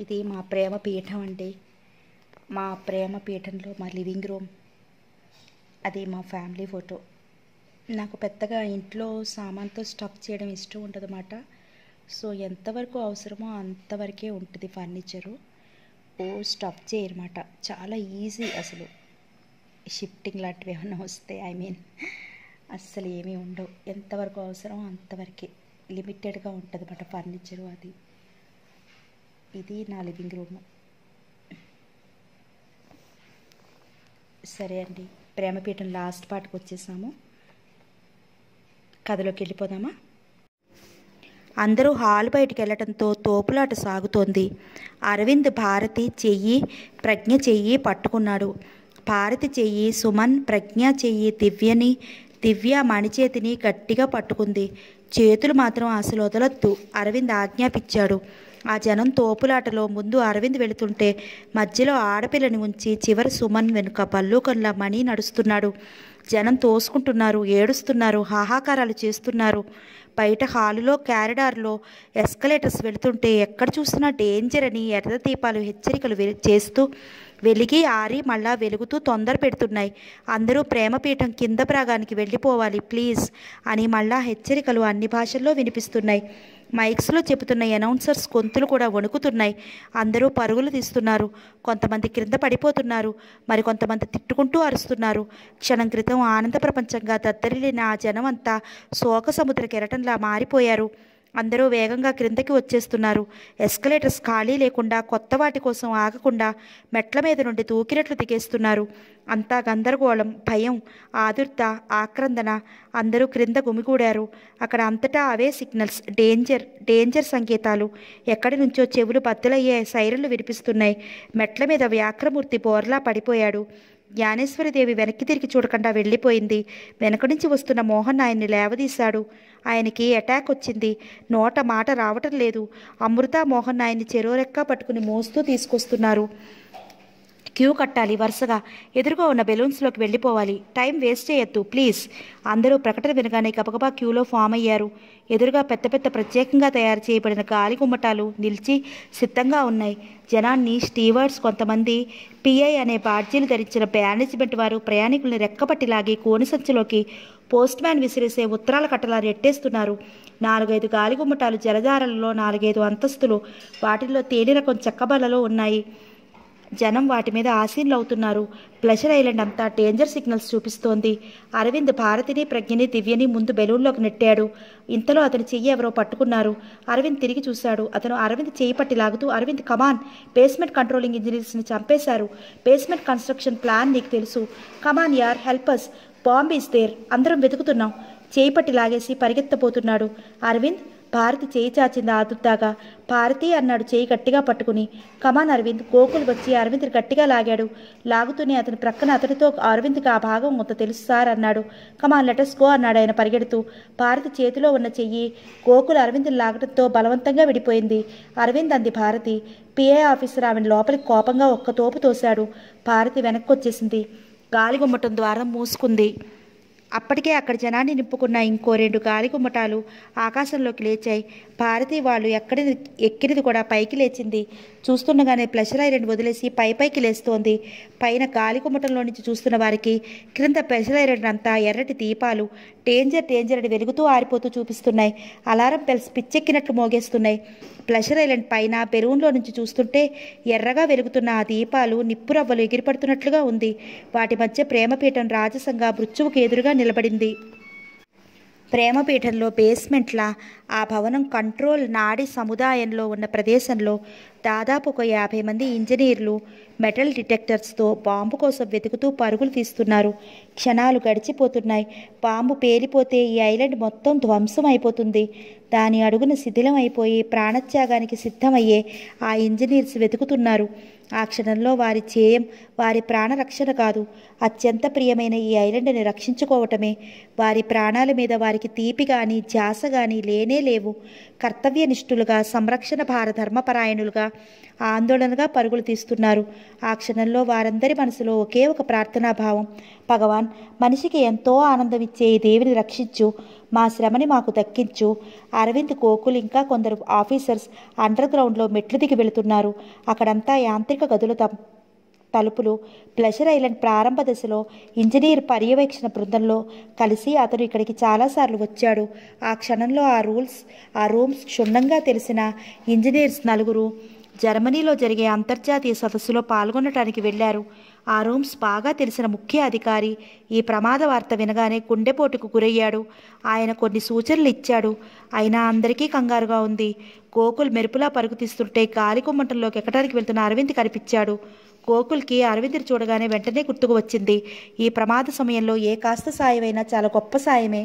ఇది మా ప్రేమ పీఠం అండి మా ప్రేమ పీఠంలో మా లివింగ్ రూమ్ అది మా ఫ్యామిలీ ఫోటో నాకు పెద్దగా ఇంట్లో సామాన్తో స్టఫ్ చేయడం ఇష్టం ఉండదన్నమాట సో ఎంతవరకు అవసరమో అంతవరకే ఉంటుంది ఫర్నిచరు ఓ స్టఫ్ చేయరమాట చాలా ఈజీ అసలు షిఫ్టింగ్ లాంటివి ఏమైనా వస్తే ఐ మీన్ అస్సలు ఏమీ ఉండవు ఎంతవరకు అవసరమో అంతవరకే లిమిటెడ్గా ఉంటుంది అన్నమాట ఫర్నిచరు అది ఇది నా లివింగ్ రూమ్ సరే అండి ప్రేమపీఠం లాస్ట్ పార్ట్కి వచ్చేసాము కథలోకి వెళ్ళిపోదామా అందరూ హాల్ బయటికి వెళ్ళటంతో తోపులాట సాగుతోంది అరవింద్ భారతి చెయ్యి ప్రజ్ఞ చెయ్యి పట్టుకున్నాడు భారతి చెయ్యి సుమన్ ప్రజ్ఞ చెయ్యి దివ్యని దివ్య మణిచేతిని గట్టిగా పట్టుకుంది చేతులు మాత్రం అసలు వదలొద్దు అరవింద్ ఆజ్ఞాపించాడు ఆ జనం తోపులాటలో ముందు అరవింద్ వెళుతుంటే మధ్యలో ఆడపిల్లని ఉంచి చివరి సుమన్ వెనుక పల్లూకంలా మణి నడుస్తున్నాడు జనం తోసుకుంటున్నారు ఏడుస్తున్నారు హాహాకారాలు చేస్తున్నారు బయట హాలులో క్యారిడార్లో ఎస్కలేటర్స్ వెళుతుంటే ఎక్కడ చూసినా డేంజర్ అని ఎర్ర దీపాలు హెచ్చరికలు వె- చేస్తూ వెలిగి ఆరి మళ్ళా వెలుగుతూ తొందర పెడుతున్నాయి అందరూ ప్రేమపీఠం కింద భాగానికి వెళ్ళిపోవాలి ప్లీజ్ అని మళ్ళా హెచ్చరికలు అన్ని భాషల్లో వినిపిస్తున్నాయి మైక్స్లో చెబుతున్న అనౌన్సర్స్ గొంతులు కూడా వణుకుతున్నాయి అందరూ పరుగులు తీస్తున్నారు కొంతమంది క్రింద పడిపోతున్నారు మరి కొంతమంది తిట్టుకుంటూ అరుస్తున్నారు క్షణం క్రితం ఆనంద ప్రపంచంగా దద్దరిల్లిన ఆ జనం అంతా శోక సముద్ర కెరటంలా మారిపోయారు అందరూ వేగంగా క్రిందకి వచ్చేస్తున్నారు ఎస్కలేటర్స్ ఖాళీ లేకుండా కొత్త వాటి కోసం ఆగకుండా మెట్ల మీద నుండి దూకినట్లు దిగేస్తున్నారు అంతా గందరగోళం భయం ఆదుర్త ఆక్రందన అందరూ క్రింద గుమిగూడారు అక్కడ అంతటా అవే సిగ్నల్స్ డేంజర్ డేంజర్ సంకేతాలు ఎక్కడి నుంచో చెవులు బద్దలయ్యే సైరన్లు వినిపిస్తున్నాయి మెట్ల మీద వ్యాక్రమూర్తి బోర్లా పడిపోయాడు జ్ఞానేశ్వరిదేవి వెనక్కి తిరిగి చూడకుండా వెళ్ళిపోయింది వెనక నుంచి వస్తున్న మోహన్ ఆయన్ని లేవదీశాడు ఆయనకి అటాక్ వచ్చింది నోట మాట రావటం లేదు అమృత మోహన్ ఆయన్ని చెరోరెక్క పట్టుకుని మోస్తూ తీసుకొస్తున్నారు క్యూ కట్టాలి వరుసగా ఎదురుగా ఉన్న బెలూన్స్లోకి వెళ్ళిపోవాలి టైం వేస్ట్ చేయొద్దు ప్లీజ్ అందరూ ప్రకటన వినగానే గబగబా క్యూలో ఫామ్ అయ్యారు ఎదురుగా పెద్ద పెద్ద ప్రత్యేకంగా తయారు చేయబడిన గాలి గుమ్మటాలు నిలిచి సిద్ధంగా ఉన్నాయి జనాన్ని స్టీవర్డ్స్ కొంతమంది పిఐ అనే బాడ్జీలు ధరించిన మేనేజ్మెంట్ వారు ప్రయాణికుల్ని రెక్కపట్టి లాగి కోని సంచిలోకి పోస్ట్ మ్యాన్ విసిరేసే ఉత్తరాల కట్టలా రెట్టేస్తున్నారు నాలుగైదు గాలి గుమ్మటాలు జలధారలలో నాలుగైదు అంతస్తులు వాటిల్లో తేలి రకం చెక్కబల్లలో ఉన్నాయి జనం వాటి మీద ఆసీన్లు అవుతున్నారు ప్లెషర్ ఐలాండ్ అంతా డేంజర్ సిగ్నల్స్ చూపిస్తోంది అరవింద్ భారతిని ప్రజ్ఞని దివ్యని ముందు బెలూన్లోకి నెట్టాడు ఇంతలో అతని చెయ్యి ఎవరో పట్టుకున్నారు అరవింద్ తిరిగి చూశాడు అతను అరవింద్ చెయ్యి పట్టి లాగుతూ అరవింద్ కమాన్ బేస్మెంట్ కంట్రోలింగ్ ఇంజనీర్స్ని చంపేశారు బేస్మెంట్ కన్స్ట్రక్షన్ ప్లాన్ నీకు తెలుసు కమాన్ యార్ హెల్పస్ బాంబ్ ఈస్ దేర్ అందరం వెతుకుతున్నాం చేయి పట్టి లాగేసి పరిగెత్తబోతున్నాడు అరవింద్ భారతి చేయి చాచింది ఆదుర్దాగా భారతి అన్నాడు చేయి గట్టిగా పట్టుకుని కమాన్ అరవింద్ గోకుల్ వచ్చి అరవింద్ గట్టిగా లాగాడు లాగుతూనే అతని ప్రక్కన అతనితో అరవింద్కి ఆ భాగం కొంత తెలుసు సార్ అన్నాడు కమాన్ లెటర్స్ గో అన్నాడు ఆయన పరిగెడుతూ భారతి చేతిలో ఉన్న చెయ్యి గోకుల్ అరవింద్ లాగడంతో బలవంతంగా విడిపోయింది అరవింద్ అంది భారతి పిఏ ఆఫీసర్ ఆమెను లోపలికి కోపంగా ఒక్క తోపు తోశాడు భారతి వెనక్కి వచ్చేసింది గాలి గుమ్మటం ద్వారా మూసుకుంది అప్పటికే అక్కడ జనాన్ని నింపుకున్న ఇంకో రెండు గాలి గుమ్మటాలు ఆకాశంలోకి లేచాయి భారతి వాళ్ళు ఎక్కడి ఎక్కినది కూడా పైకి లేచింది చూస్తుండగానే ప్లెషర్ ఐరన్ వదిలేసి పై పైకి లేస్తోంది పైన గాలి గుమ్మటంలో నుంచి చూస్తున్న వారికి క్రింద ప్లెషర్ ఐరన్ అంతా ఎర్రటి దీపాలు డేంజర్ డేంజర్ అని వెలుగుతూ ఆరిపోతూ చూపిస్తున్నాయి అలారం బెల్స్ పిచ్చెక్కినట్లు మోగేస్తున్నాయి ప్లెషర్ ఐలాండ్ పైన బెలూన్లో నుంచి చూస్తుంటే ఎర్రగా వెలుగుతున్న ఆ దీపాలు నిప్పురవ్వలు ఎగిరిపడుతున్నట్లుగా ఉంది వాటి మధ్య ప్రేమపీఠం రాజసంగా మృత్యువుకు ఎదురుగా నిలబడింది ప్రేమపీఠంలో బేస్మెంట్ల ఆ భవనం కంట్రోల్ నాడి సముదాయంలో ఉన్న ప్రదేశంలో దాదాపు ఒక యాభై మంది ఇంజనీర్లు మెటల్ డిటెక్టర్స్తో బాంబు కోసం వెతుకుతూ పరుగులు తీస్తున్నారు క్షణాలు గడిచిపోతున్నాయి బాంబు పేలిపోతే ఈ ఐలాండ్ మొత్తం ధ్వంసం అయిపోతుంది దాని అడుగున శిథిలం అయిపోయి ప్రాణత్యాగానికి సిద్ధమయ్యే ఆ ఇంజనీర్స్ వెతుకుతున్నారు ఆ క్షణంలో వారి చేయం వారి ప్రాణరక్షణ కాదు అత్యంత ప్రియమైన ఈ ఐలాండ్ని రక్షించుకోవటమే వారి ప్రాణాల మీద వారికి తీపి కానీ ధ్యాస కానీ లేనే లేవు కర్తవ్యనిష్ఠులుగా సంరక్షణ భార ధర్మపరాయణులుగా ఆందోళనగా పరుగులు తీస్తున్నారు ఆ క్షణంలో వారందరి మనసులో ఒకే ఒక ప్రార్థనా భావం భగవాన్ మనిషికి ఎంతో ఆనందం ఇచ్చే ఈ దేవిని రక్షించు మా శ్రమని మాకు దక్కించు అరవింద్ గోకుల్ ఇంకా కొందరు ఆఫీసర్స్ అండర్ గ్రౌండ్లో మెట్లు దిగి వెళుతున్నారు అక్కడంతా యాంత్రిక గదుల తం- తలుపులు ప్లెజర్ ఐలాండ్ ప్రారంభ దశలో ఇంజనీర్ పర్యవేక్షణ బృందంలో కలిసి అతను ఇక్కడికి చాలాసార్లు వచ్చాడు ఆ క్షణంలో ఆ రూల్స్ ఆ రూమ్స్ క్షుణ్ణంగా తెలిసిన ఇంజనీర్స్ నలుగురు జర్మనీలో జరిగే అంతర్జాతీయ సదస్సులో పాల్గొనటానికి వెళ్లారు ఆ రూమ్స్ బాగా తెలిసిన ముఖ్య అధికారి ఈ ప్రమాద వార్త వినగానే గుండెపోటుకు గురయ్యాడు ఆయన కొన్ని సూచనలు ఇచ్చాడు అయినా అందరికీ కంగారుగా ఉంది గోకుల్ మెరుపులా పరుగు తీస్తుంటే గాలి కుమ్మటంలోకి ఎక్కడానికి వెళ్తున్న అరవింద్ కనిపించాడు గోకుల్కి అరవింద్ని చూడగానే వెంటనే గుర్తుకు వచ్చింది ఈ ప్రమాద సమయంలో ఏ కాస్త సాయమైనా చాలా గొప్ప సాయమే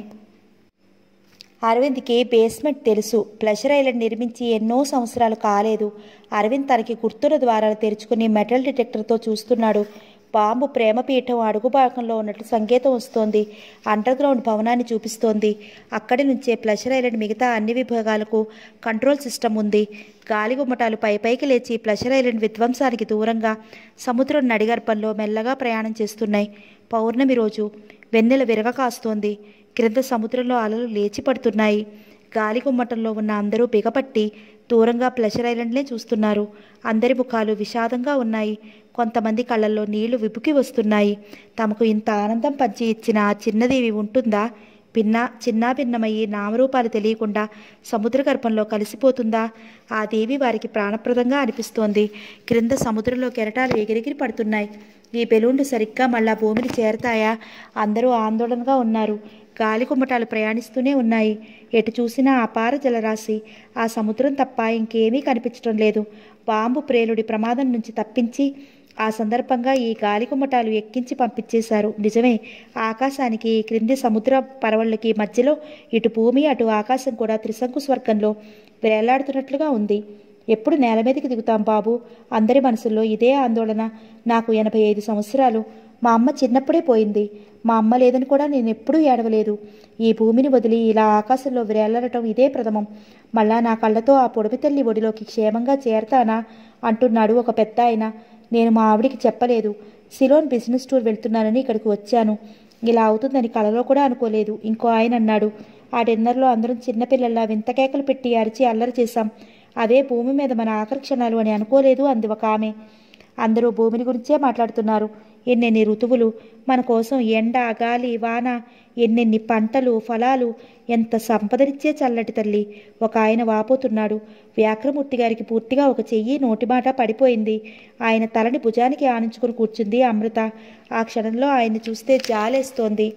అరవింద్కి బేస్మెంట్ తెలుసు ప్లెజర్ ఐలాండ్ నిర్మించి ఎన్నో సంవత్సరాలు కాలేదు అరవింద్ తనకి గుర్తుల ద్వారాలు తెరుచుకుని మెటల్ డిటెక్టర్తో చూస్తున్నాడు బాంబు ప్రేమపీఠం అడుగు భాగంలో ఉన్నట్లు సంకేతం వస్తోంది అండర్ గ్రౌండ్ భవనాన్ని చూపిస్తోంది అక్కడి నుంచే ప్లెజర్ ఐలాండ్ మిగతా అన్ని విభాగాలకు కంట్రోల్ సిస్టమ్ ఉంది గాలి గుమ్మటాలు పై పైకి లేచి ప్లెజర్ ఐలాండ్ విధ్వంసానికి దూరంగా సముద్రం నడిగర్భంలో మెల్లగా ప్రయాణం చేస్తున్నాయి పౌర్ణమి రోజు వెన్నెల విరగ కాస్తోంది క్రింద సముద్రంలో అలలు లేచి పడుతున్నాయి గాలి గుమ్మటంలో ఉన్న అందరూ బిగపట్టి దూరంగా ప్లెజర్ ఐలాండ్నే చూస్తున్నారు అందరి ముఖాలు విషాదంగా ఉన్నాయి కొంతమంది కళ్ళల్లో నీళ్లు విపుకి వస్తున్నాయి తమకు ఇంత ఆనందం పంచి ఇచ్చిన ఆ చిన్నదేవి ఉంటుందా భిన్న చిన్నా భిన్నమయ్యి నామరూపాలు తెలియకుండా సముద్ర గర్భంలో కలిసిపోతుందా ఆ దేవి వారికి ప్రాణప్రదంగా అనిపిస్తోంది క్రింద సముద్రంలో కెరటాలు ఎగిరెగిరి పడుతున్నాయి ఈ బెలూన్లు సరిగ్గా మళ్ళా భూమిని చేరతాయా అందరూ ఆందోళనగా ఉన్నారు గాలి కుమ్మటాలు ప్రయాణిస్తూనే ఉన్నాయి ఎటు చూసినా అపార జలరాశి ఆ సముద్రం తప్ప ఇంకేమీ కనిపించడం లేదు బాంబు ప్రేలుడి ప్రమాదం నుంచి తప్పించి ఆ సందర్భంగా ఈ గాలి కుమ్మటాలు ఎక్కించి పంపించేశారు నిజమే ఆకాశానికి క్రింది సముద్ర పరవళ్ళకి మధ్యలో ఇటు భూమి అటు ఆకాశం కూడా త్రిశంకు స్వర్గంలో వేలాడుతున్నట్లుగా ఉంది ఎప్పుడు నేల మీదకి దిగుతాం బాబు అందరి మనసుల్లో ఇదే ఆందోళన నాకు ఎనభై ఐదు సంవత్సరాలు మా అమ్మ చిన్నప్పుడే పోయింది మా అమ్మ లేదని కూడా నేను ఎప్పుడూ ఏడవలేదు ఈ భూమిని వదిలి ఇలా ఆకాశంలో వేలాడటం ఇదే ప్రథమం మళ్ళా నా కళ్ళతో ఆ పొడిమి తల్లి ఒడిలోకి క్షేమంగా చేరతానా అంటున్నాడు ఒక పెద్ద ఆయన నేను మా ఆవిడికి చెప్పలేదు సిలోన్ బిజినెస్ టూర్ వెళ్తున్నానని ఇక్కడికి వచ్చాను ఇలా అవుతుందని కలలో కూడా అనుకోలేదు ఇంకో ఆయన అన్నాడు ఆ డిన్నర్లో అందరం చిన్నపిల్లల్లా వింత కేకలు పెట్టి అరిచి అల్లరి చేశాం అదే భూమి మీద మన ఆకర్షణలు అని అనుకోలేదు అంది ఒక ఆమె అందరూ భూమిని గురించే మాట్లాడుతున్నారు ఎన్నెన్ని ఋతువులు మన కోసం ఎండ గాలి వాన ఎన్నెన్ని పంటలు ఫలాలు ఎంత సంపదనిచ్చే చల్లటి తల్లి ఒక ఆయన వాపోతున్నాడు వ్యాఘ్రమూర్తి గారికి పూర్తిగా ఒక చెయ్యి నోటిమాట పడిపోయింది ఆయన తలని భుజానికి ఆనించుకుని కూర్చుంది అమృత ఆ క్షణంలో ఆయన్ని చూస్తే జాలేస్తోంది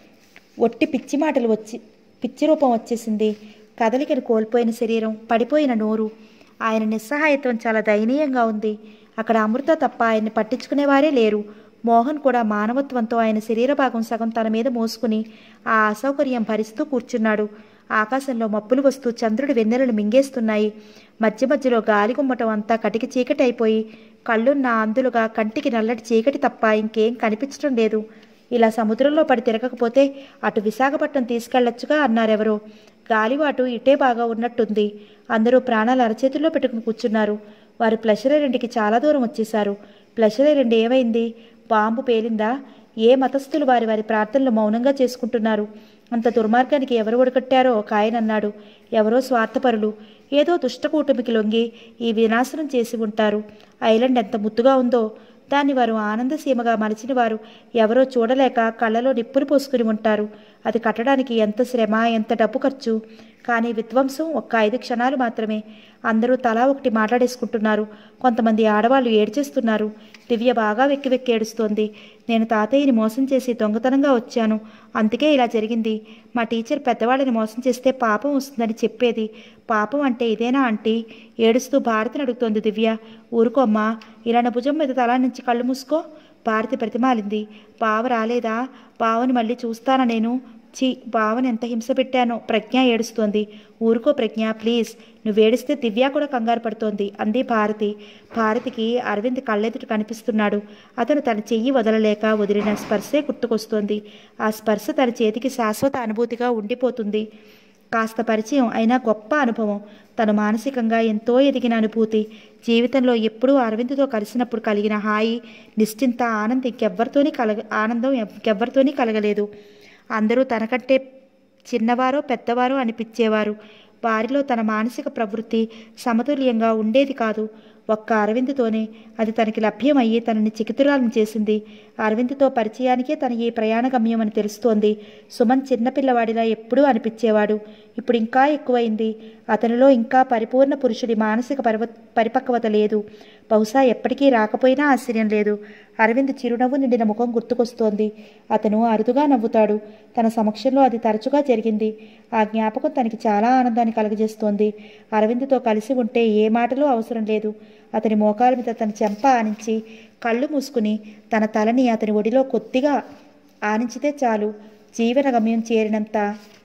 ఒట్టి పిచ్చి మాటలు వచ్చి పిచ్చి రూపం వచ్చేసింది కదలికను కోల్పోయిన శరీరం పడిపోయిన నోరు ఆయన నిస్సహాయత్వం చాలా దయనీయంగా ఉంది అక్కడ అమృత తప్ప ఆయన్ని పట్టించుకునేవారే లేరు మోహన్ కూడా మానవత్వంతో ఆయన శరీర భాగం సగం తన మీద మోసుకుని ఆ అసౌకర్యం భరిస్తూ కూర్చున్నాడు ఆకాశంలో మబ్బులు వస్తూ చంద్రుడి వెన్నెలను మింగేస్తున్నాయి మధ్య మధ్యలో గాలి గుమ్మటం అంతా కటికి చీకటి అయిపోయి కళ్ళున్న అందులుగా కంటికి నల్లటి చీకటి తప్ప ఇంకేం కనిపించడం లేదు ఇలా సముద్రంలో పడి తిరగకపోతే అటు విశాఖపట్నం తీసుకెళ్లొచ్చుగా అన్నారెవరో గాలివాటు ఇటే బాగా ఉన్నట్టుంది అందరూ ప్రాణాలు అరచేతుల్లో పెట్టుకుని కూర్చున్నారు వారు ప్లెషర్ ఐలాండ్కి చాలా దూరం వచ్చేశారు ప్లెషర్ ఐలాండ్ ఏమైంది బాంబు పేలిందా ఏ మతస్థులు వారి వారి ప్రార్థనలు మౌనంగా చేసుకుంటున్నారు అంత దుర్మార్గానికి ఎవరు ఒడగట్టారో ఒక ఆయన అన్నాడు ఎవరో స్వార్థపరులు ఏదో దుష్టకూటమికి లొంగి ఈ వినాశనం చేసి ఉంటారు ఐలాండ్ ఎంత ముద్దుగా ఉందో దాన్ని వారు ఆనందసీమగా మలిచిన వారు ఎవరో చూడలేక కళ్ళలో నిప్పులు పోసుకుని ఉంటారు అది కట్టడానికి ఎంత శ్రమ ఎంత డబ్బు ఖర్చు కానీ విధ్వంసం ఒక్క ఐదు క్షణాలు మాత్రమే అందరూ తలా ఒకటి మాట్లాడేసుకుంటున్నారు కొంతమంది ఆడవాళ్ళు ఏడ్చేస్తున్నారు దివ్య బాగా వెక్కి వెక్కి ఏడుస్తోంది నేను తాతయ్యని మోసం చేసి దొంగతనంగా వచ్చాను అందుకే ఇలా జరిగింది మా టీచర్ పెద్దవాళ్ళని మోసం చేస్తే పాపం వస్తుందని చెప్పేది పాపం అంటే ఇదేనా ఆంటీ ఏడుస్తూ భారతిని అడుగుతోంది దివ్య ఊరుకోమ్మా ఇలా నా భుజం మీద తల నుంచి కళ్ళు మూసుకో భారతి ప్రతిమాలింది బావ రాలేదా బావని మళ్ళీ చూస్తానా నేను చి బావని ఎంత హింస పెట్టానో ప్రజ్ఞ ఏడుస్తోంది ఊరుకో ప్రజ్ఞ ప్లీజ్ నువ్వేడిస్తే దివ్య కూడా కంగారు పడుతోంది అంది భారతి భారతికి అరవింద్ కళ్ళెదుట కనిపిస్తున్నాడు అతను తన చెయ్యి వదలలేక వదిలిన స్పర్శే గుర్తుకొస్తోంది ఆ స్పర్శ తన చేతికి శాశ్వత అనుభూతిగా ఉండిపోతుంది కాస్త పరిచయం అయినా గొప్ప అనుభవం తను మానసికంగా ఎంతో ఎదిగిన అనుభూతి జీవితంలో ఎప్పుడూ అరవింద్తో కలిసినప్పుడు కలిగిన హాయి నిశ్చింత ఆనందం ఇంకెవ్వరితోని కలగ ఆనందం ఇంకెవ్వరితోని కలగలేదు అందరూ తనకంటే చిన్నవారో పెద్దవారో అనిపించేవారు వారిలో తన మానసిక ప్రవృత్తి సమతుల్యంగా ఉండేది కాదు ఒక్క అరవింద్తోనే అది తనకి లభ్యమయ్యి తనని చికితురాలను చేసింది అరవింద్తో పరిచయానికే తన ఈ ప్రయాణ గమ్యం అని తెలుస్తోంది సుమన్ చిన్నపిల్లవాడిలా ఎప్పుడూ అనిపించేవాడు ఇప్పుడు ఇంకా ఎక్కువైంది అతనిలో ఇంకా పరిపూర్ణ పురుషుడి మానసిక పరివ పరిపక్వత లేదు బహుశా ఎప్పటికీ రాకపోయినా ఆశ్చర్యం లేదు అరవింద్ చిరునవ్వు నిండిన ముఖం గుర్తుకొస్తోంది అతను అరుదుగా నవ్వుతాడు తన సమక్షంలో అది తరచుగా జరిగింది ఆ జ్ఞాపకం తనకి చాలా ఆనందాన్ని కలుగజేస్తోంది అరవింద్తో కలిసి ఉంటే ఏ మాటలు అవసరం లేదు అతని మోకాల మీద తన చెంప ఆనించి కళ్ళు మూసుకుని తన తలని అతని ఒడిలో కొద్దిగా ఆనించితే చాలు జీవన గమ్యం చేరినంత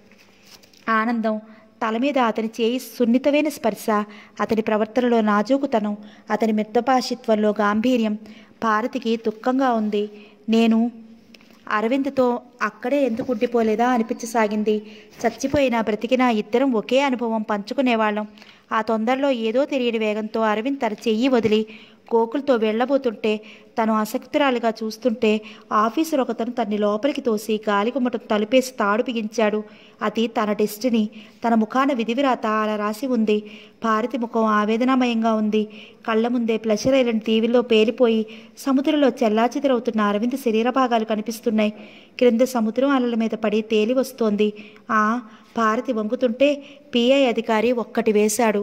ఆనందం తల మీద అతని చేయి సున్నితమైన స్పర్శ అతని ప్రవర్తనలో నాజూకుతనం అతని మిత్తపాషిత్వంలో గాంభీర్యం భారతికి దుఃఖంగా ఉంది నేను అరవింద్తో అక్కడే ఎందుకు ఉండిపోలేదా అనిపించసాగింది చచ్చిపోయినా బ్రతికినా ఇద్దరం ఒకే అనుభవం పంచుకునేవాళ్ళం ఆ తొందరలో ఏదో తెలియని వేగంతో అరవింద్ తన చెయ్యి వదిలి గోకులతో వెళ్ళబోతుంటే తను ఆసక్తురాలుగా చూస్తుంటే ఆఫీసర్ ఒకతను తన్ని లోపలికి తోసి గాలిగుమ్మటం తలుపేసి తాడు బిగించాడు అది తన డెస్టినీ తన ముఖాన విధివిరాత అలా రాసి ఉంది భారతి ముఖం ఆవేదనామయంగా ఉంది కళ్ళ ముందే ప్లెషర్ ఐలాండ్ దీవిలో పేలిపోయి సముద్రంలో చెల్లాచెదరవుతున్న అరవింద్ శరీర భాగాలు కనిపిస్తున్నాయి క్రింద సముద్రం అలల మీద పడి తేలి వస్తోంది ఆ భారతి వంగుతుంటే పిఐ అధికారి ఒక్కటి వేశాడు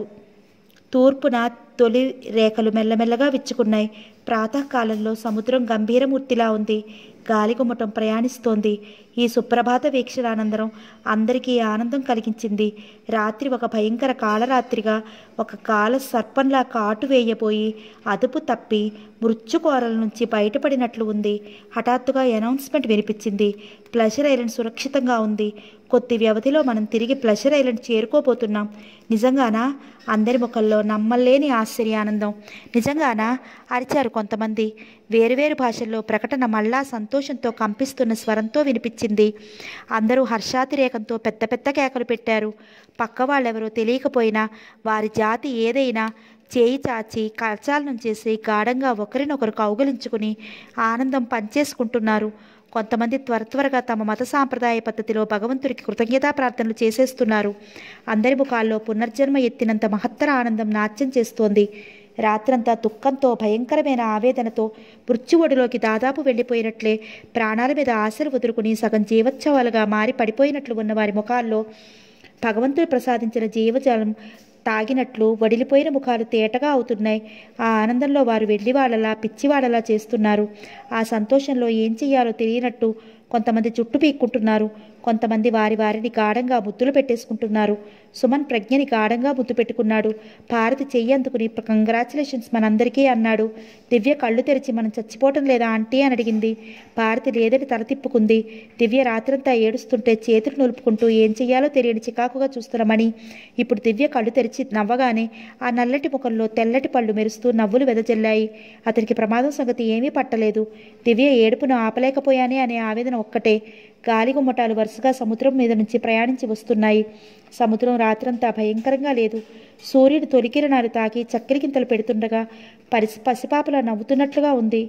తూర్పున తొలి రేఖలు మెల్లమెల్లగా విచ్చుకున్నాయి ప్రాతకాలంలో సముద్రం గంభీరమూర్తిలా ఉంది గాలిగుమ్మటం ప్రయాణిస్తోంది ఈ సుప్రభాత వీక్షణానందరం అందరికీ ఆనందం కలిగించింది రాత్రి ఒక భయంకర కాలరాత్రిగా ఒక కాల సర్పంలా కాటు వేయబోయి అదుపు తప్పి మృత్యుకోరల నుంచి బయటపడినట్లు ఉంది హఠాత్తుగా అనౌన్స్మెంట్ వినిపించింది ప్లెషర్ ఐలాండ్ సురక్షితంగా ఉంది కొద్ది వ్యవధిలో మనం తిరిగి ప్లెషర్ ఐలాండ్ చేరుకోబోతున్నాం నిజంగానా అందరి ముఖంలో నమ్మలేని ఆశ్చర్యానందం నిజంగానా అరిచారు కొంతమంది వేరువేరు భాషల్లో ప్రకటన మళ్ళా సంతోషంతో కంపిస్తున్న స్వరంతో వినిపించింది అందరూ హర్షాతిరేకంతో పెద్ద పెద్ద కేకలు పెట్టారు పక్క వాళ్ళెవరో తెలియకపోయినా వారి జాతి ఏదైనా చేయి చాచి కలచాలను చేసి గాఢంగా ఒకరినొకరు కౌగలించుకుని ఆనందం పంచేసుకుంటున్నారు కొంతమంది త్వర త్వరగా తమ మత సాంప్రదాయ పద్ధతిలో భగవంతుడికి కృతజ్ఞతా ప్రార్థనలు చేసేస్తున్నారు అందరి ముఖాల్లో పునర్జన్మ ఎత్తినంత మహత్తర ఆనందం నాట్యం చేస్తోంది రాత్రంతా దుఃఖంతో భయంకరమైన ఆవేదనతో మృత్యువడిలోకి దాదాపు వెళ్ళిపోయినట్లే ప్రాణాల మీద ఆశలు వదులుకుని సగం జీవోత్సవాలుగా మారి పడిపోయినట్లు ఉన్న వారి ముఖాల్లో భగవంతుడు ప్రసాదించిన జీవజాలం తాగినట్లు వడిలిపోయిన ముఖాలు తేటగా అవుతున్నాయి ఆ ఆనందంలో వారు వెళ్ళివాళ్ళలా పిచ్చివాళ్ళలా చేస్తున్నారు ఆ సంతోషంలో ఏం చెయ్యాలో తెలియనట్టు కొంతమంది చుట్టు పీక్కుంటున్నారు కొంతమంది వారి వారిని గాఢంగా ముద్దులు పెట్టేసుకుంటున్నారు సుమన్ ప్రజ్ఞని గాఢంగా ముద్దు పెట్టుకున్నాడు భారతి చెయ్యి అందుకుని కంగ్రాచులేషన్స్ మనందరికీ అన్నాడు దివ్య కళ్ళు తెరిచి మనం చచ్చిపోవటం లేదా ఆంటీ అని అడిగింది భారతి లేదని తల తిప్పుకుంది దివ్య రాత్రంతా ఏడుస్తుంటే చేతులు నిలుపుకుంటూ ఏం చెయ్యాలో తెలియని చికాకుగా చూస్తున్న మణి ఇప్పుడు దివ్య కళ్ళు తెరిచి నవ్వగానే ఆ నల్లటి ముఖంలో తెల్లటి పళ్ళు మెరుస్తూ నవ్వులు వెదజల్లాయి అతనికి ప్రమాదం సంగతి ఏమీ పట్టలేదు దివ్య ఏడుపును ఆపలేకపోయానే అనే ఆవేదన ఒక్కటే గాలిగుమ్మటాలు వరుసగా సముద్రం మీద నుంచి ప్రయాణించి వస్తున్నాయి సముద్రం రాత్రంతా భయంకరంగా లేదు సూర్యుడు తొలికిరణాలు తాకి చక్కెరకింతలు పెడుతుండగా పరిసి పసిపాపలా నవ్వుతున్నట్లుగా ఉంది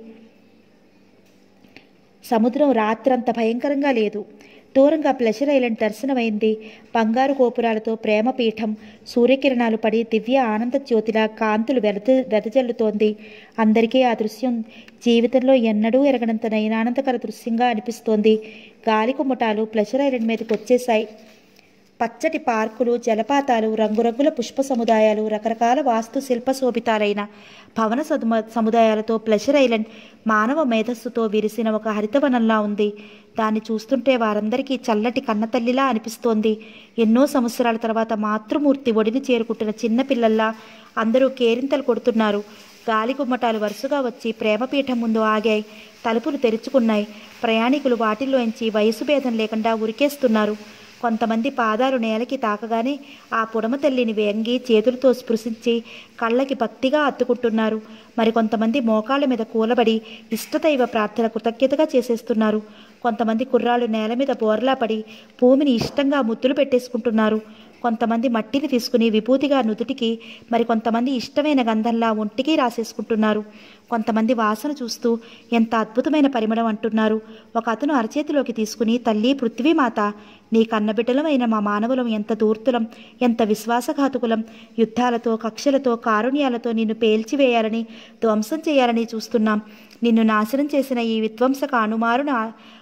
సముద్రం రాత్రంత భయంకరంగా లేదు దూరంగా ప్లెషర్ ఐలాండ్ దర్శనమైంది బంగారు గోపురాలతో ప్రేమపీఠం సూర్యకిరణాలు పడి దివ్య ఆనంద జ్యోతిలా కాంతులు వెదజ వెదజల్లుతోంది అందరికీ ఆ దృశ్యం జీవితంలో ఎన్నడూ ఎరగనంత నయనానందకర దృశ్యంగా అనిపిస్తోంది గాలి కుమ్మటాలు ప్లెషర్ ఐలాండ్ మీదకి వచ్చేశాయి పచ్చటి పార్కులు జలపాతాలు రంగురంగుల పుష్ప సముదాయాలు రకరకాల వాస్తు శిల్ప శోభితాలైన భవన సదుమ సముదాయాలతో ప్లెషర్ ఐలాండ్ మానవ మేధస్సుతో విరిసిన ఒక హరితవనంలా ఉంది దాన్ని చూస్తుంటే వారందరికీ చల్లటి కన్నతల్లిలా అనిపిస్తోంది ఎన్నో సంవత్సరాల తర్వాత మాతృమూర్తి ఒడిని చేరుకుంటున్న చిన్న పిల్లల్లా అందరూ కేరింతలు కొడుతున్నారు గాలి గుమ్మటాలు వరుసగా వచ్చి ప్రేమపీఠం ముందు ఆగాయి తలుపులు తెరుచుకున్నాయి ప్రయాణికులు వాటిల్లోంచి వయసు భేదం లేకుండా ఉరికేస్తున్నారు కొంతమంది పాదాలు నేలకి తాకగానే ఆ పుడమ తల్లిని వేంగి చేతులతో స్పృశించి కళ్ళకి భక్తిగా అత్తుకుంటున్నారు మరికొంతమంది మోకాళ్ళ మీద కూలబడి ఇష్టదైవ ప్రార్థన కృతజ్ఞతగా చేసేస్తున్నారు కొంతమంది కుర్రాళ్ళు నేల మీద బోర్లా పడి భూమిని ఇష్టంగా ముద్దులు పెట్టేసుకుంటున్నారు కొంతమంది మట్టిని తీసుకుని విభూతిగా నుదుటికి మరి కొంతమంది ఇష్టమైన గంధంలా ఒంటికి రాసేసుకుంటున్నారు కొంతమంది వాసన చూస్తూ ఎంత అద్భుతమైన పరిమళం అంటున్నారు ఒక అతను అరచేతిలోకి తీసుకుని తల్లి పృథ్వీమాత నీ కన్నబిడ్డలమైన మా మానవులం ఎంత దూర్తులం ఎంత విశ్వాసఘాతుకులం యుద్ధాలతో కక్షలతో కారుణ్యాలతో నిన్ను పేల్చివేయాలని ధ్వంసం చేయాలని చూస్తున్నాం నిన్ను నాశనం చేసిన ఈ విధ్వంసక అణుమారున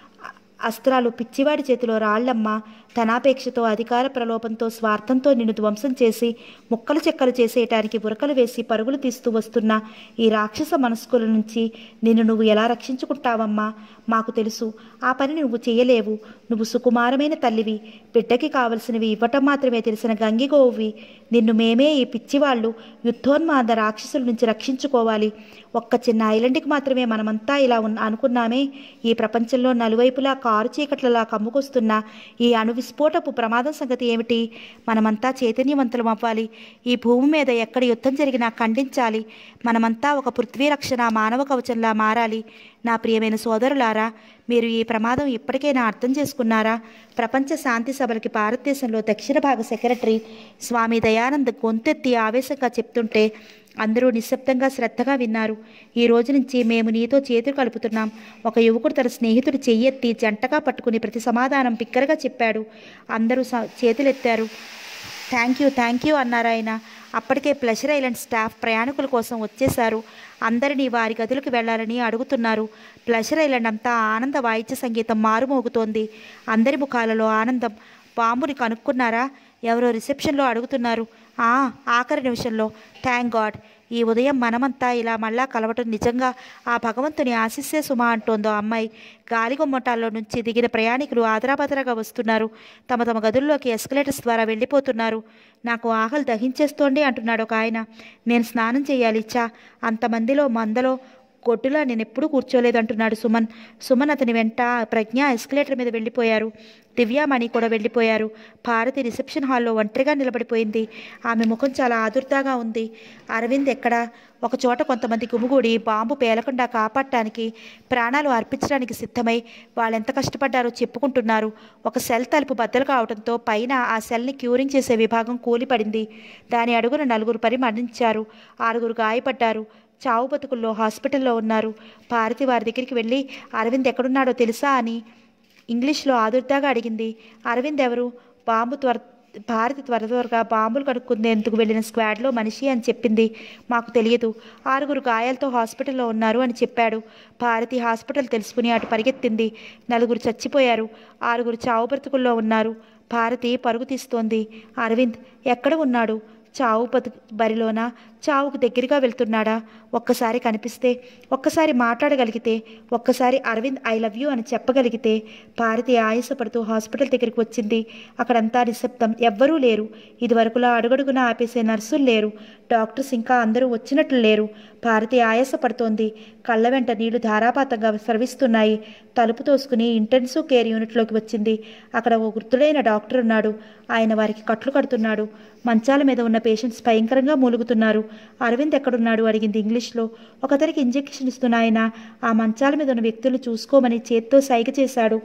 అస్త్రాలు పిచ్చివాడి చేతిలో రాళ్లమ్మ ధనాపేక్షతో అధికార ప్రలోభంతో స్వార్థంతో నిన్ను ధ్వంసం చేసి ముక్కలు చెక్కలు చేసేయటానికి బురకలు వేసి పరుగులు తీస్తూ వస్తున్న ఈ రాక్షస మనస్కుల నుంచి నిన్ను నువ్వు ఎలా రక్షించుకుంటావమ్మా మాకు తెలుసు ఆ పని నువ్వు చేయలేవు నువ్వు సుకుమారమైన తల్లివి బిడ్డకి కావలసినవి ఇవ్వటం మాత్రమే తెలిసిన గంగిగోవువి నిన్ను మేమే ఈ పిచ్చివాళ్ళు యుద్ధోన్మాద రాక్షసుల నుంచి రక్షించుకోవాలి ఒక్క చిన్న ఐలండ్కి మాత్రమే మనమంతా ఇలా ఉన్న అనుకున్నామే ఈ ప్రపంచంలో నలువైపులా కారు చీకట్లలా కమ్ముకొస్తున్న ఈ అణు విస్ఫోటపు ప్రమాదం సంగతి ఏమిటి మనమంతా చైతన్యవంతులం అవ్వాలి ఈ భూమి మీద ఎక్కడ యుద్ధం జరిగినా ఖండించాలి మనమంతా ఒక పృథ్వీ రక్షణ మానవ కవచంలా మారాలి నా ప్రియమైన సోదరులారా మీరు ఈ ప్రమాదం ఇప్పటికైనా అర్థం చేసుకున్నారా ప్రపంచ శాంతి సభలకి భారతదేశంలో దక్షిణ భాగ సెక్రటరీ స్వామి దయానంద్ గొంతెత్తి ఆవేశంగా చెప్తుంటే అందరూ నిశ్శబ్దంగా శ్రద్ధగా విన్నారు ఈ రోజు నుంచి మేము నీతో చేతులు కలుపుతున్నాం ఒక యువకుడు తన స్నేహితుడు చెయ్యెత్తి జంటగా పట్టుకుని ప్రతి సమాధానం బిక్కరగా చెప్పాడు అందరూ స- చేతులెత్తారు థ్యాంక్ యూ థ్యాంక్ యూ అన్నారు ఆయన అప్పటికే ప్లెషర్ ఐలాండ్ స్టాఫ్ ప్రయాణికుల కోసం వచ్చేశారు అందరినీ వారి గదులకు వెళ్ళాలని అడుగుతున్నారు ప్లెషర్ ఐలాండ్ అంతా ఆనంద వాయిద్య సంగీతం మారుమోగుతోంది అందరి ముఖాలలో ఆనందం బాంబుని కనుక్కున్నారా ఎవరో రిసెప్షన్లో అడుగుతున్నారు ఆ ఆఖరి నిమిషంలో థ్యాంక్ గాడ్ ఈ ఉదయం మనమంతా ఇలా మళ్ళా కలవటం నిజంగా ఆ భగవంతుని ఆశిస్సే సుమా అంటోందో అమ్మాయి గాలిగొమ్మటాల్లో నుంచి దిగిన ప్రయాణికులు ఆదరాబదరాగా వస్తున్నారు తమ తమ గదుల్లోకి ఎస్కలేటర్స్ ద్వారా వెళ్ళిపోతున్నారు నాకు ఆకలి దహించేస్తోంది అంటున్నాడు ఒక ఆయన నేను స్నానం చేయాలి ఇచ్చా అంతమందిలో మందలో కొట్టులా నేను ఎప్పుడూ కూర్చోలేదు అంటున్నాడు సుమన్ సుమన్ అతని వెంట ప్రజ్ఞ ఎస్కలేటర్ మీద వెళ్ళిపోయారు దివ్యామణి కూడా వెళ్ళిపోయారు భారతి రిసెప్షన్ హాల్లో ఒంటరిగా నిలబడిపోయింది ఆమె ముఖం చాలా ఆదుర్దాగా ఉంది అరవింద్ ఎక్కడ ఒక చోట కొంతమంది గుమిగూడి బాంబు పేలకుండా కాపాడటానికి ప్రాణాలు అర్పించడానికి సిద్ధమై వాళ్ళెంత కష్టపడ్డారో చెప్పుకుంటున్నారు ఒక సెల్ తలుపు బద్దలు కావడంతో పైన ఆ సెల్ని క్యూరింగ్ చేసే విభాగం కూలిపడింది దాని అడుగున నలుగురు పరి మరణించారు ఆరుగురు గాయపడ్డారు చావు బతుకుల్లో హాస్పిటల్లో ఉన్నారు భారతి వారి దగ్గరికి వెళ్ళి అరవింద్ ఎక్కడున్నాడో తెలుసా అని ఇంగ్లీష్లో ఆదుర్దాగా అడిగింది అరవింద్ ఎవరు బాంబు త్వర భారతి త్వర త్వరగా బాంబులు కనుక్కుందేందుకు వెళ్ళిన స్క్వాడ్లో మనిషి అని చెప్పింది మాకు తెలియదు ఆరుగురు గాయాలతో హాస్పిటల్లో ఉన్నారు అని చెప్పాడు భారతి హాస్పిటల్ తెలుసుకుని అటు పరిగెత్తింది నలుగురు చచ్చిపోయారు ఆరుగురు చావు బ్రతుకుల్లో ఉన్నారు భారతి పరుగు తీస్తోంది అరవింద్ ఎక్కడ ఉన్నాడు చావు బతు బరిలోనా చావుకు దగ్గరగా వెళ్తున్నాడా ఒక్కసారి కనిపిస్తే ఒక్కసారి మాట్లాడగలిగితే ఒక్కసారి అరవింద్ ఐ లవ్ యూ అని చెప్పగలిగితే భారతి ఆయాసపడుతూ హాస్పిటల్ దగ్గరికి వచ్చింది అక్కడంతా నిశ్శబ్దం ఎవ్వరూ లేరు ఇదివరకులా అడుగడుగున ఆపేసే నర్సులు లేరు డాక్టర్స్ ఇంకా అందరూ వచ్చినట్లు లేరు భారతి ఆయాసపడుతోంది కళ్ళ వెంట నీళ్లు ధారాపాతంగా స్రవిస్తున్నాయి తలుపు తోసుకుని ఇంటెన్సివ్ కేర్ యూనిట్లోకి వచ్చింది అక్కడ ఓ వృద్ధుడైన డాక్టర్ ఉన్నాడు ఆయన వారికి కట్లు కడుతున్నాడు మంచాల మీద ఉన్న పేషెంట్స్ భయంకరంగా మూలుగుతున్నారు అరవింద్ ఎక్కడున్నాడు అడిగింది ఇంగ్లీష్లో ఒకతనికి ఇంజెక్షన్ ఇస్తున్న ఆయన ఆ మంచాల మీద ఉన్న వ్యక్తులు చూసుకోమని చేత్తో సైగ చేశాడు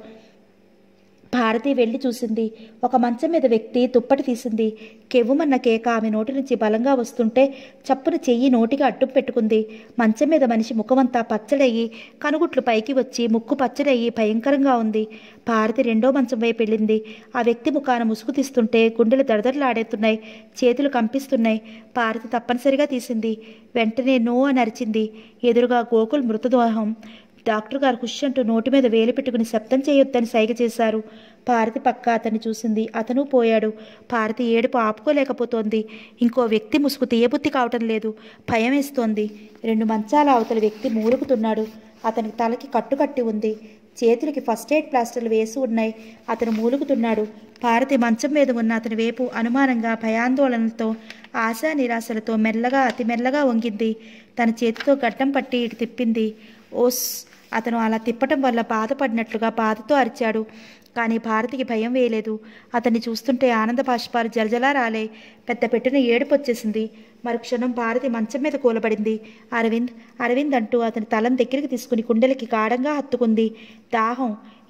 భారతి వెళ్ళి చూసింది ఒక మంచం మీద వ్యక్తి దుప్పటి తీసింది కెవ్వుమన్న కేక ఆమె నోటి నుంచి బలంగా వస్తుంటే చప్పున చెయ్యి నోటికి అడ్డం పెట్టుకుంది మంచం మీద మనిషి ముఖమంతా పచ్చడయ్యి కనుగుట్లు పైకి వచ్చి ముక్కు పచ్చడయ్యి భయంకరంగా ఉంది భారతి రెండో మంచం వైపు వెళ్ళింది ఆ వ్యక్తి ముఖాన ముసుగు తీస్తుంటే గుండెలు దడదడలాడేస్తున్నాయి చేతులు కంపిస్తున్నాయి భారతి తప్పనిసరిగా తీసింది వెంటనే నో అని అరిచింది ఎదురుగా గోకుల్ మృతదేహం డాక్టర్ గారు హుష్ అంటూ నోటి మీద వేలు పెట్టుకుని శబ్దం చేయొద్దని సైగ చేశారు భారతి పక్క అతన్ని చూసింది అతను పోయాడు భారతి ఏడుపు ఆపుకోలేకపోతోంది ఇంకో వ్యక్తి ముసుగు తీయబుద్ధి కావటం లేదు భయం వేస్తోంది రెండు మంచాల అవతల వ్యక్తి మూలుగుతున్నాడు అతనికి తలకి కట్టు కట్టి ఉంది చేతులకి ఫస్ట్ ఎయిడ్ ప్లాస్టర్లు వేసి ఉన్నాయి అతను మూలుగుతున్నాడు భారతి మంచం మీద ఉన్న అతని వైపు అనుమానంగా భయాందోళనలతో ఆశా నిరాశలతో మెల్లగా అతి మెల్లగా వంగింది తన చేతితో గడ్డం పట్టి ఇటు తిప్పింది ఓస్ అతను అలా తిప్పటం వల్ల బాధపడినట్లుగా బాధతో అరిచాడు కానీ భారతికి భయం వేయలేదు అతన్ని చూస్తుంటే ఆనంద బాష్పాలు జలజలా రాలే పెద్ద పెట్టిన ఏడుపు వచ్చేసింది మరుక్షణం భారతి మంచం మీద కూలబడింది అరవింద్ అరవింద్ అంటూ అతని తలం దగ్గరికి తీసుకుని కుండెలకి గాఢంగా హత్తుకుంది దాహం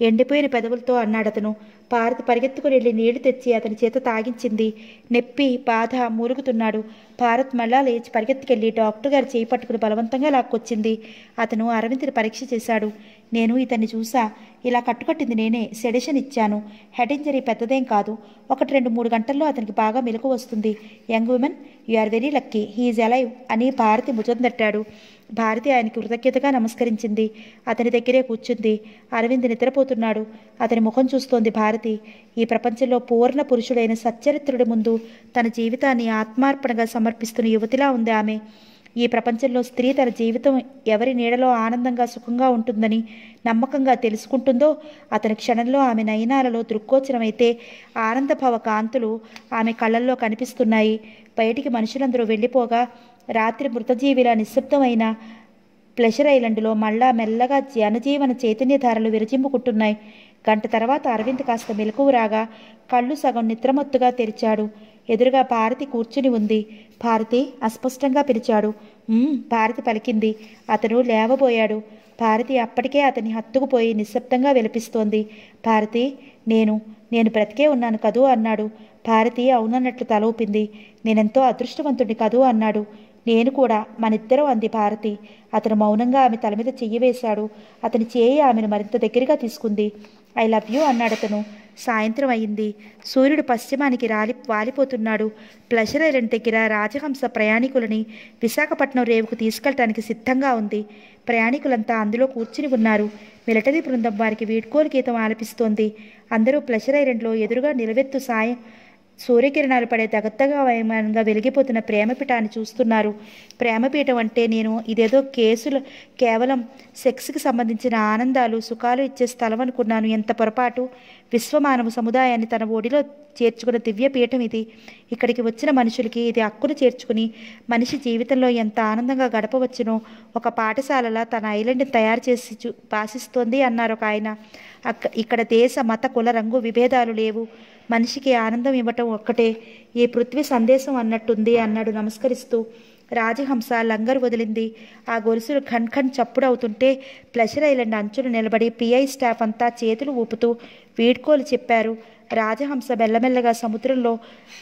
ఎండిపోయిన పెదవులతో అన్నాడతను భారతి పరిగెత్తుకుని వెళ్ళి నీళ్లు తెచ్చి అతని చేత తాగించింది నెప్పి బాధ మూలుగుతున్నాడు భారత్ మళ్ళా లేచి పరిగెత్తుకెళ్ళి డాక్టర్ గారు చేయి పట్టుకుని బలవంతంగా లాక్కొచ్చింది అతను అరవింద్ని పరీక్ష చేశాడు నేను ఇతన్ని చూసా ఇలా కట్టుకట్టింది నేనే సెడిషన్ ఇచ్చాను హెడ్ ఇంజరీ పెద్దదేం కాదు ఒకటి రెండు మూడు గంటల్లో అతనికి బాగా మెలకు వస్తుంది young women you are very lucky he's alive అని భారతి భుజం తట్టాడు భారతి ఆయనకి కృతజ్ఞతగా నమస్కరించింది అతని దగ్గరే కూర్చుంది అరవింద్ నిద్రపోతున్నాడు అతని ముఖం చూస్తోంది భారతి ఈ ప్రపంచంలో పూర్ణ పురుషుడైన సచ్చరిత్రుడి ముందు తన జీవితాన్ని ఆత్మార్పణగా సమర్పిస్తున్న యువతిలా ఉంది ఆమె ఈ ప్రపంచంలో స్త్రీ తన జీవితం ఎవరి నీడలో ఆనందంగా సుఖంగా ఉంటుందని నమ్మకంగా తెలుసుకుంటుందో అతని క్షణంలో ఆమె నయనాలలో దృక్కోచనమైతే ఆనందభావ కాంతులు ఆమె కళ్ళల్లో కనిపిస్తున్నాయి బయటికి మనుషులందరూ వెళ్ళిపోగా రాత్రి మృతజీవిలా నిశ్శబ్దమైన ప్లెషర్ ఐలండ్లో మళ్ళా మెల్లగా జనజీవన చైతన్యధారలు విరజిమ్ముకుంటున్నాయి గంట తర్వాత అరవింద్ కాస్త మెలకువ రాగా కళ్ళు సగం నిద్రమత్తుగా తెరిచాడు ఎదురుగా భారతి కూర్చుని ఉంది భారతి అస్పష్టంగా పిలిచాడు "ఉమ్," భారతి పలికింది అతను లేవబోయాడు భారతి అప్పటికే అతని హత్తుకుపోయి నిశ్శబ్దంగా విలపిస్తోంది భారతి నేను నేను బ్రతికే ఉన్నాను కదూ అన్నాడు భారతి అవునన్నట్లు తల ఊపింది నేనెంతో అదృష్టవంతుడిని కదూ అన్నాడు నేను కూడా మనిద్దరం అంది భారతి అతను మౌనంగా ఆమె తల మీద చెయ్యి వేశాడు అతని చేయి ఆమెను మరింత దగ్గరగా తీసుకుంది ఐ లవ్ యూ అన్నాడు అతను సాయంత్రం అయింది సూర్యుడు పశ్చిమానికి రాలి వాలిపోతున్నాడు ప్లెజర్ ఐలాండ్ దగ్గర రాజహంస ప్రయాణికులని విశాఖపట్నం రేవుకు తీసుకెళ్ళటానికి సిద్ధంగా ఉంది ప్రయాణికులంతా అందులో కూర్చుని ఉన్నారు మిలిటరీ బృందం వారికి వీడ్కోలు గీతం ఆలపిస్తోంది అందరూ ప్లెజర్ ఐలాండ్లో ఎదురుగా నిలవెత్తు సాయం సూర్యకిరణాలు పడే దగద్దగా వయమానంగా వెలిగిపోతున్న ప్రేమపీఠాన్ని చూస్తున్నారు ప్రేమపీఠం అంటే నేను ఇదేదో కేసులు కేవలం సెక్స్కి సంబంధించిన ఆనందాలు సుఖాలు ఇచ్చే స్థలం అనుకున్నాను ఎంత పొరపాటు విశ్వమానవ సముదాయాన్ని తన ఒడిలో చేర్చుకున్న దివ్య పీఠం ఇది ఇక్కడికి వచ్చిన మనుషులకి ఇది హక్కును చేర్చుకుని మనిషి జీవితంలో ఎంత ఆనందంగా గడపవచ్చునో ఒక పాఠశాలలా తన ఐలాండ్ని తయారు చేసి చూ భాషిస్తోంది అన్నారు ఒక ఆయన అక్క ఇక్కడ దేశ మత కుల రంగు విభేదాలు లేవు మనిషికి ఆనందం ఇవ్వటం ఒక్కటే ఈ పృథ్వీ సందేశం అన్నట్టుంది అన్నాడు నమస్కరిస్తూ రాజహంస లంగరు వదిలింది ఆ గొలుసులు ఖన్ ఖన్ చప్పుడవుతుంటే ప్లెషర్ ఐలాండ్ అంచులు నిలబడి పిఐ స్టాఫ్ అంతా చేతులు ఊపుతూ వీడ్కోలు చెప్పారు రాజహంస మెల్లమెల్లగా సముద్రంలో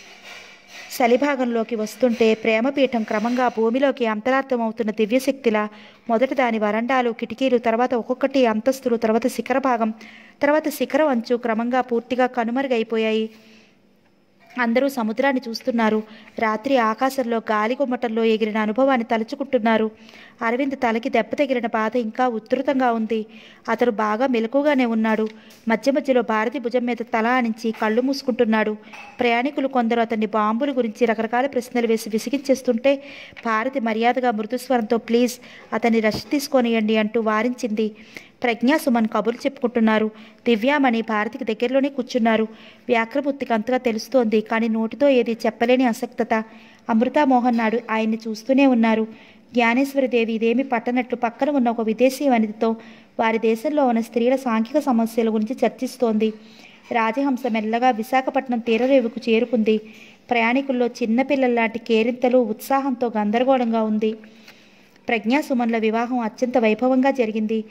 సలిభాగంలోకి వస్తుంటే ప్రేమపీఠం క్రమంగా భూమిలోకి అంతరార్థమవుతున్న దివ్యశక్తిలా మొదట దాని వరండాలు కిటికీలు తర్వాత ఒక్కొక్కటి అంతస్తులు తర్వాత శిఖర భాగం తర్వాత శిఖరం అంచు క్రమంగా పూర్తిగా కనుమరుగైపోయాయి అందరూ సముద్రాన్ని చూస్తున్నారు రాత్రి ఆకాశంలో గాలి గుమ్మటంలో ఎగిరిన అనుభవాన్ని తలుచుకుంటున్నారు అరవింద్ తలకి దెబ్బ తగిలిన బాధ ఇంకా ఉధృతంగా ఉంది అతను బాగా మెలకుగానే ఉన్నాడు మధ్య మధ్యలో భారతి భుజం మీద తల ఆనించి కళ్ళు మూసుకుంటున్నాడు ప్రయాణికులు కొందరు అతన్ని బాంబుల గురించి రకరకాల ప్రశ్నలు వేసి విసిగించేస్తుంటే భారతి మర్యాదగా మృదుస్వరంతో ప్లీజ్ అతన్ని రష్ తీసుకొనియండి అంటూ వారించింది ప్రజ్ఞా సుమన్ కబుర్లు చెప్పుకుంటున్నారు దివ్యామణి భారతికి దగ్గరలోనే కూర్చున్నారు వ్యాక్రమూర్తికి అంతగా తెలుస్తోంది కానీ నోటితో ఏది చెప్పలేని అసక్తత అమృతా మోహన్ నాడు ఆయన్ని చూస్తూనే ఉన్నారు జ్ఞానేశ్వరిదేవి ఇదేమి పట్టనట్లు పక్కన ఉన్న ఒక విదేశీ వనితతో వారి దేశంలో ఉన్న స్త్రీల సాంఘిక సమస్యల గురించి చర్చిస్తోంది రాజహంస మెల్లగా విశాఖపట్నం తీరరేవుకు చేరుకుంది ప్రయాణికుల్లో చిన్నపిల్లల్లాంటి కేరింతలు ఉత్సాహంతో గందరగోళంగా ఉంది ప్రజ్ఞా సుమన్ల వివాహం అత్యంత వైభవంగా జరిగింది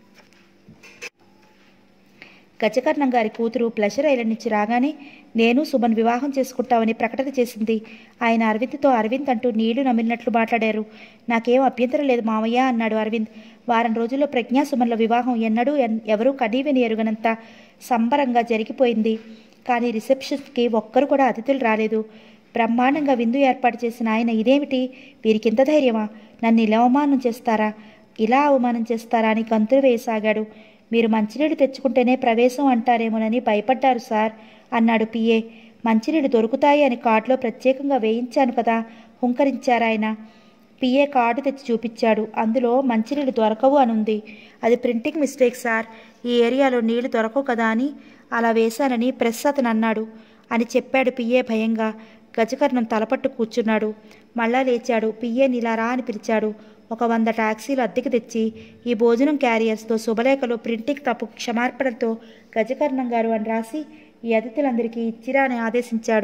గజకర్ణం గారి కూతురు ప్లెషర్ ఐలాండ్ నుంచి రాగానే నేను సుమన్ వివాహం చేసుకుంటామని ప్రకటన చేసింది ఆయన అరవింద్తో అరవింద్ అంటూ నీళ్లు నమిలినట్లు మాట్లాడారు నాకేం అభ్యంతరం లేదు మామయ్య అన్నాడు అరవింద్ వారం రోజుల్లో ప్రజ్ఞా సుమన్ల వివాహం ఎన్నడూ ఎన్- ఎవరూ కనీవిని ఎరుగనంత సంబరంగా జరిగిపోయింది కానీ రిసెప్షన్కి ఒక్కరు కూడా అతిథులు రాలేదు బ్రహ్మాండంగా విందు ఏర్పాటు చేసిన ఆయన ఇదేమిటి వీరికి ఇంత ధైర్యమా నన్ను ఇలా అవమానం చేస్తారా ఇలా అవమానం చేస్తారా అని గంతులు వేయసాగాడు మీరు మంచినీళ్ళు తెచ్చుకుంటేనే ప్రవేశం అంటారేమోనని భయపడ్డారు సార్ అన్నాడు పిఏ మంచినీళ్ళు దొరుకుతాయి అని కార్డులో ప్రత్యేకంగా వేయించాను కదా హుంకరించారాయన పిఏ కార్డు తెచ్చి చూపించాడు అందులో మంచినీళ్ళు దొరకవు అని ఉంది అది ప్రింటింగ్ మిస్టేక్ సార్ ఈ ఏరియాలో నీళ్లు దొరకవు కదా అని అలా వేశానని ప్రెస్ అతను అన్నాడు అని చెప్పాడు పిఏ భయంగా గజకర్ణం తలపట్టు కూర్చున్నాడు మళ్ళా లేచాడు పిఏని ఇలా రా అని పిలిచాడు ఒక వంద టాక్సీలు అద్దెకి తెచ్చి ఈ భోజనం క్యారియర్స్తో శుభలేఖలో ప్రింటింగ్ తప్పు క్షమార్పణతో గజకర్ణం గారు అని రాసి ఈ అతిథులందరికీ ఇచ్చిరా అని ఆదేశించాడు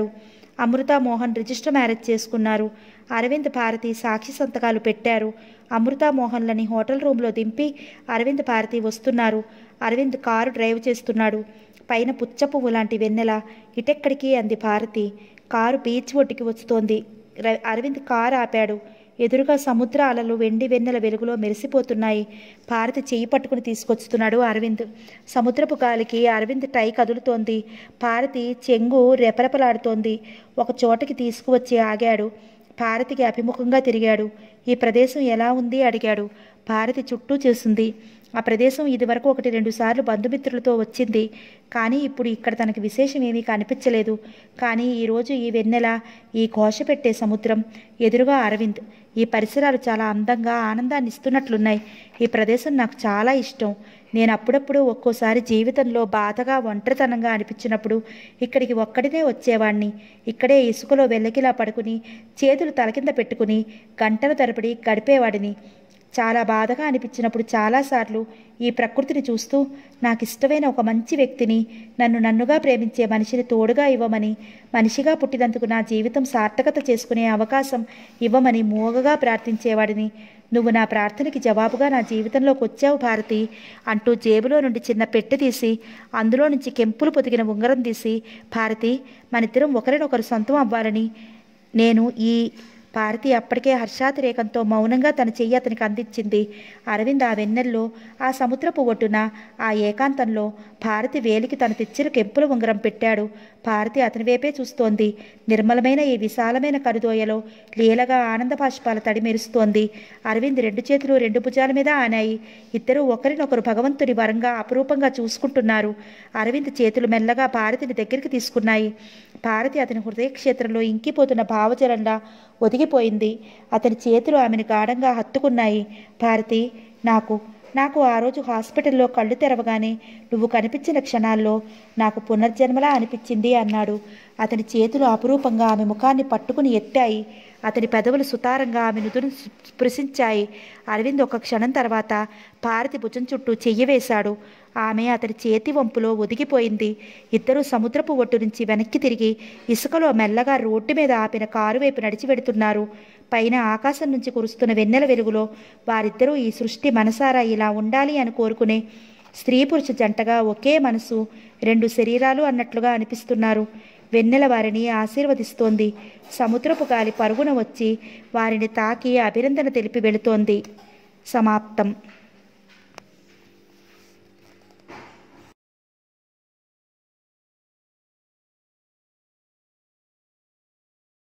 అమృత మోహన్ రిజిస్టర్ మ్యారేజ్ చేసుకున్నారు అరవింద్ భారతి సాక్షి సంతకాలు పెట్టారు అమృత మోహన్లని హోటల్ రూమ్లో దింపి అరవింద్ భారతి వస్తున్నారు అరవింద్ కారు డ్రైవ్ చేస్తున్నాడు పైన పుచ్చ పువ్వు లాంటి వెన్నెల ఇటెక్కడికి అంది భారతి కారు బీచ్ ఒడ్డుకి వస్తోంది ర- అరవింద్ కారు ఆపాడు ఎదురుగా సముద్ర అలలు వెండి వెన్నెల వెలుగులో మెరిసిపోతున్నాయి భారతి చెయ్యి పట్టుకుని తీసుకొస్తున్నాడు అరవింద్ సముద్రపు గాలికి అరవింద్ టై కదులుతోంది భారతి చెంగు రెపరెపలాడుతోంది ఒక చోటకి తీసుకువచ్చి ఆగాడు భారతికి అభిముఖంగా తిరిగాడు ఈ ప్రదేశం ఎలా ఉంది అడిగాడు భారతి చుట్టూ చూసింది ఆ ప్రదేశం ఇదివరకు ఒకటి రెండు సార్లు బంధుమిత్రులతో వచ్చింది కానీ ఇప్పుడు ఇక్కడ తనకి విశేషం ఏమీ కనిపించలేదు కానీ ఈరోజు ఈ వెన్నెల ఈ ఘోష పెట్టే సముద్రం ఎదురుగా అరవింద్ ఈ పరిసరాలు చాలా అందంగా ఆనందాన్ని ఇస్తున్నట్లున్నాయి ఈ ప్రదేశం నాకు చాలా ఇష్టం నేను అప్పుడప్పుడు ఒక్కోసారి జీవితంలో బాధగా ఒంటరితనంగా అనిపించినప్పుడు ఇక్కడికి ఒక్కడినే వచ్చేవాణ్ణి ఇక్కడే ఇసుకలో వెల్లకిలా పడుకుని చేతులు తలకింద పెట్టుకుని గంటల తరబడి గడిపేవాడిని చాలా బాధగా అనిపించినప్పుడు చాలాసార్లు ఈ ప్రకృతిని చూస్తూ నాకు ఇష్టమైన ఒక మంచి వ్యక్తిని నన్ను నన్నుగా ప్రేమించే మనిషిని తోడుగా ఇవ్వమని మనిషిగా పుట్టినందుకు నా జీవితం సార్థకత చేసుకునే అవకాశం ఇవ్వమని మూగగా ప్రార్థించేవాడిని నువ్వు నా ప్రార్థనకి జవాబుగా నా జీవితంలోకి వచ్చావు భారతి అంటూ జేబులో నుండి చిన్న పెట్టె తీసి అందులో నుంచి కెంపులు పొదిగిన ఉంగరం తీసి భారతి మనిద్దరం ఒకరినొకరు సొంతం అవ్వాలని నేను ఈ భారతి అప్పటికే హర్షాతిరేకంతో మౌనంగా తన చెయ్యి అతనికి అందించింది అరవింద్ ఆ వెన్నెల్లో ఆ సముద్రపు ఒడ్డున ఆ ఏకాంతంలో భారతి వేలికి తను తెచ్చిన కెంపుల ఉంగరం పెట్టాడు భారతి అతని వైపే చూస్తోంది నిర్మలమైన ఈ విశాలమైన కరుదోయలో లీలగా ఆనంద బాష్పాల తడి మెరుస్తోంది అరవింద్ రెండు చేతులు రెండు భుజాల మీద ఆనాయి ఇద్దరూ ఒకరినొకరు భగవంతుని వరంగా అపురూపంగా చూసుకుంటున్నారు అరవింద్ చేతులు మెల్లగా భారతిని దగ్గరికి తీసుకున్నాయి భారతి అతని హృదయ క్షేత్రంలో ఇంకిపోతున్న భావజలంలా ఒదిగిపోయింది అతని చేతులు ఆమెను గాఢంగా హత్తుకున్నాయి భారతి నాకు నాకు ఆ రోజు హాస్పిటల్లో కళ్ళు తెరవగానే నువ్వు కనిపించిన క్షణాల్లో నాకు పునర్జన్మలా అనిపించింది అన్నాడు అతని చేతులు అపురూపంగా ఆమె ముఖాన్ని పట్టుకుని ఎత్తాయి అతని పెదవులు సుతారంగా ఆమె నుదురు స్పృశించాయి అరవింద్ ఒక క్షణం తర్వాత భారతి భుజం చుట్టూ చెయ్యి వేశాడు ఆమె అతని చేతి వంపులో ఒదిగిపోయింది ఇద్దరూ సముద్రపు ఒడ్డు నుంచి వెనక్కి తిరిగి ఇసుకలో మెల్లగా రోడ్డు మీద ఆపిన కారు వైపు నడిచి వెడుతున్నారు పైన ఆకాశం నుంచి కురుస్తున్న వెన్నెల వెలుగులో వారిద్దరూ ఈ సృష్టి మనసారా ఇలా ఉండాలి అని కోరుకునే స్త్రీ పురుష జంటగా ఒకే మనసు రెండు శరీరాలు అన్నట్లుగా అనిపిస్తున్నారు వెన్నెల వారిని ఆశీర్వదిస్తోంది సముద్రపు గాలి పరుగున వచ్చి వారిని తాకి అభినందన తెలిపి వెళుతోంది సమాప్తం